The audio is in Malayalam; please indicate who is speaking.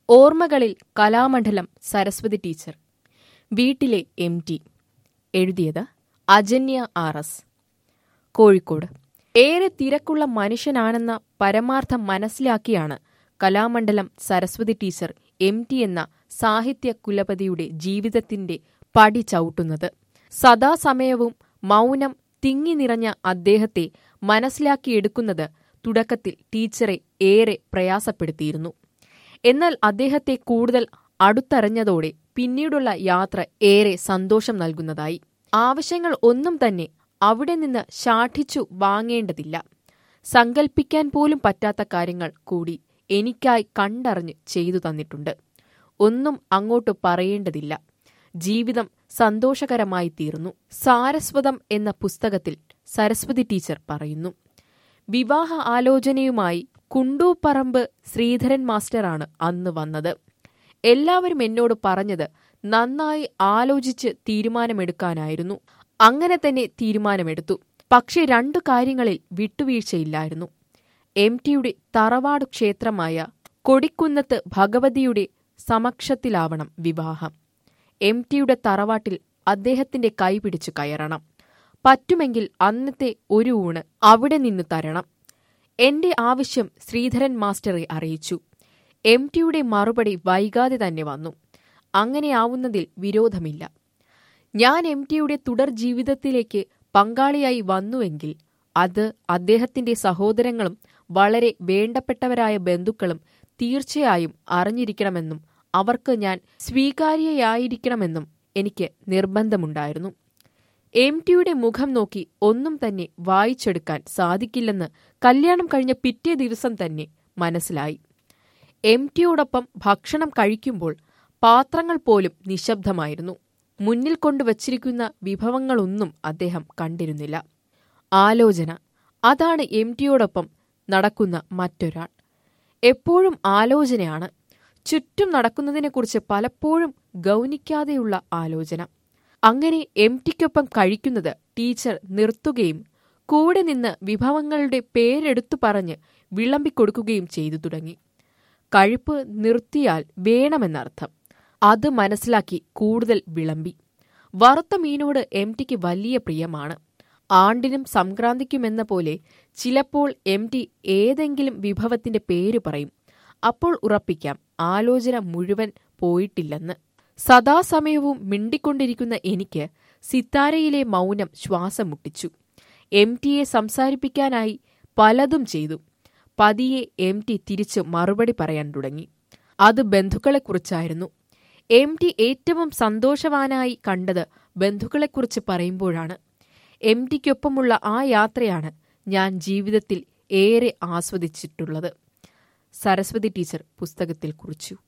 Speaker 1: ഓർമ്മകളിൽ കലാമണ്ഡലം സരസ്വതി ടീച്ചർ വീട്ടിലെ എം ടി എഴുതിയത് അജന്യ ആർ എസ് കോഴിക്കോട് ഏറെ തിരക്കുള്ള മനുഷ്യനാണെന്ന പരമാർത്ഥം മനസ്സിലാക്കിയാണ് Kalamandalam Saraswathi teacher M T എന്ന സാഹിത്യ കുലപതിയുടെ ജീവിതത്തിന്റെ പടി ചവിട്ടുന്നത് സദാസമയവും മൗനം തിങ്ങി നിറഞ്ഞ അദ്ദേഹത്തെ മനസ്സിലാക്കിയെടുക്കുന്നത് തുടക്കത്തിൽ ടീച്ചറെ ഏറെ പ്രയാസപ്പെടുത്തിയിരുന്നു എന്നാൽ അദ്ദേഹത്തെ കൂടുതൽ അടുത്തറിഞ്ഞതോടെ പിന്നീടുള്ള യാത്ര ഏറെ സന്തോഷം നൽകുന്നതായി ആവശ്യങ്ങൾ ഒന്നും തന്നെ അവിടെ നിന്ന് ശാഠിച്ചു വാങ്ങേണ്ടതില്ല സങ്കൽപ്പിക്കാൻ പോലും പറ്റാത്ത കാര്യങ്ങൾ കൂടി എനിക്കായി കണ്ടറിഞ്ഞ് ചെയ്തു തന്നിട്ടുണ്ട് ഒന്നും അങ്ങോട്ട് പറയേണ്ടതില്ല ജീവിതം സന്തോഷകരമായി തീർന്നു സാരസ്വതം എന്ന പുസ്തകത്തിൽ സരസ്വതി ടീച്ചർ പറയുന്നു വിവാഹ ആലോചനയുമായി കുണ്ടൂപ്പറമ്പ് ശ്രീധരൻ മാസ്റ്ററാണ് അന്ന് വന്നത് എല്ലാവരും എന്നോട് പറഞ്ഞത് നന്നായി ആലോചിച്ച് തീരുമാനമെടുക്കാനായിരുന്നു അങ്ങനെ തന്നെ തീരുമാനമെടുത്തു പക്ഷേ രണ്ടു കാര്യങ്ങളിൽ വിട്ടുവീഴ്ചയില്ലായിരുന്നു എം ടിയുടെ തറവാട് ക്ഷേത്രമായ കൊടിക്കുന്നത്ത് ഭഗവതിയുടെ സമക്ഷത്തിലാവണം വിവാഹം എം ടിയുടെ തറവാട്ടിൽ അദ്ദേഹത്തിന്റെ കൈപിടിച്ചു കയറണം പറ്റുമെങ്കിൽ അന്നത്തെ ഒരു ഊണ് അവിടെ നിന്ന് തരണം എന്റെ ആവശ്യം ശ്രീധരൻ മാസ്റ്ററെ അറിയിച്ചു എം ടിയുടെ മറുപടി വൈകാതെ തന്നെ വന്നു അങ്ങനെയാവുന്നതിൽ വിരോധമില്ല ഞാൻ എം ടിയുടെ തുടർ ജീവിതത്തിലേക്ക് പങ്കാളിയായി വന്നുവെങ്കിൽ അത് അദ്ദേഹത്തിന്റെ സഹോദരങ്ങളും വളരെ വേണ്ടപ്പെട്ടവരായ ബന്ധുക്കളും തീർച്ചയായും അറിഞ്ഞിരിക്കണമെന്നും അവർക്ക് ഞാൻ സ്വീകാര്യയായിരിക്കണമെന്നും എനിക്ക് നിർബന്ധമുണ്ടായിരുന്നു എം ടിയുടെ മുഖം നോക്കി ഒന്നും തന്നെ വായിച്ചെടുക്കാൻ സാധിക്കില്ലെന്ന് കല്യാണം കഴിഞ്ഞ പിറ്റേ ദിവസം തന്നെ മനസ്സിലായി എം ടിയോടൊപ്പം ഭക്ഷണം കഴിക്കുമ്പോൾ പാത്രങ്ങൾ പോലും നിശബ്ദമായിരുന്നു മുന്നിൽ കൊണ്ടുവച്ചിരിക്കുന്ന വിഭവങ്ങളൊന്നും അദ്ദേഹം കണ്ടിരുന്നില്ല ആലോചന അതാണ് എം ടിയോടൊപ്പം നടക്കുന്ന മറ്റൊരാൾ എപ്പോഴും ആലോചനയാണ് ചുറ്റും നടക്കുന്നതിനെക്കുറിച്ച് പലപ്പോഴും ഗൗനിക്കാതെയുള്ള ആലോചന അങ്ങനെ എം ടിക്കൊപ്പം കഴിക്കുന്നത് ടീച്ചർ നിർത്തുകയും കൂടെ നിന്ന് വിഭവങ്ങളുടെ പേരെടുത്തു പറഞ്ഞ് വിളമ്പിക്കൊടുക്കുകയും ചെയ്തു തുടങ്ങി കഴിപ്പ് നിർത്തിയാൽ വേണമെന്നർത്ഥം അത് മനസ്സിലാക്കി കൂടുതൽ വിളമ്പി വറുത്ത മീനോട് എം ടിക്ക് വലിയ പ്രിയമാണ് ആണ്ടിനും സംക്രാന്തിക്കുമെന്ന പോലെ ചിലപ്പോൾ എം ടി ഏതെങ്കിലും വിഭവത്തിന്റെ പേര് പറയും അപ്പോൾ ഉറപ്പിക്കാം ആലോചന മുഴുവൻ പോയിട്ടില്ലെന്ന് സദാസമയവും മിണ്ടിക്കൊണ്ടിരിക്കുന്ന എനിക്ക് സിത്താരയിലെ മൗനം ശ്വാസം മുട്ടിച്ചു എം ടിയെ സംസാരിപ്പിക്കാനായി പലതും ചെയ്തു പതിയെ എം ടി തിരിച്ച് മറുപടി പറയാൻ തുടങ്ങി അത് ബന്ധുക്കളെക്കുറിച്ചായിരുന്നു എം ടി ഏറ്റവും സന്തോഷവാനായി കണ്ടത് ബന്ധുക്കളെക്കുറിച്ച് പറയുമ്പോഴാണ് എം ടിക്കൊപ്പമുള്ള ആ യാത്രയാണ് ഞാൻ ജീവിതത്തിൽ ഏറെ ആസ്വദിച്ചിട്ടുള്ളത് സരസ്വതി ടീച്ചർ പുസ്തകത്തിൽ കുറിച്ചു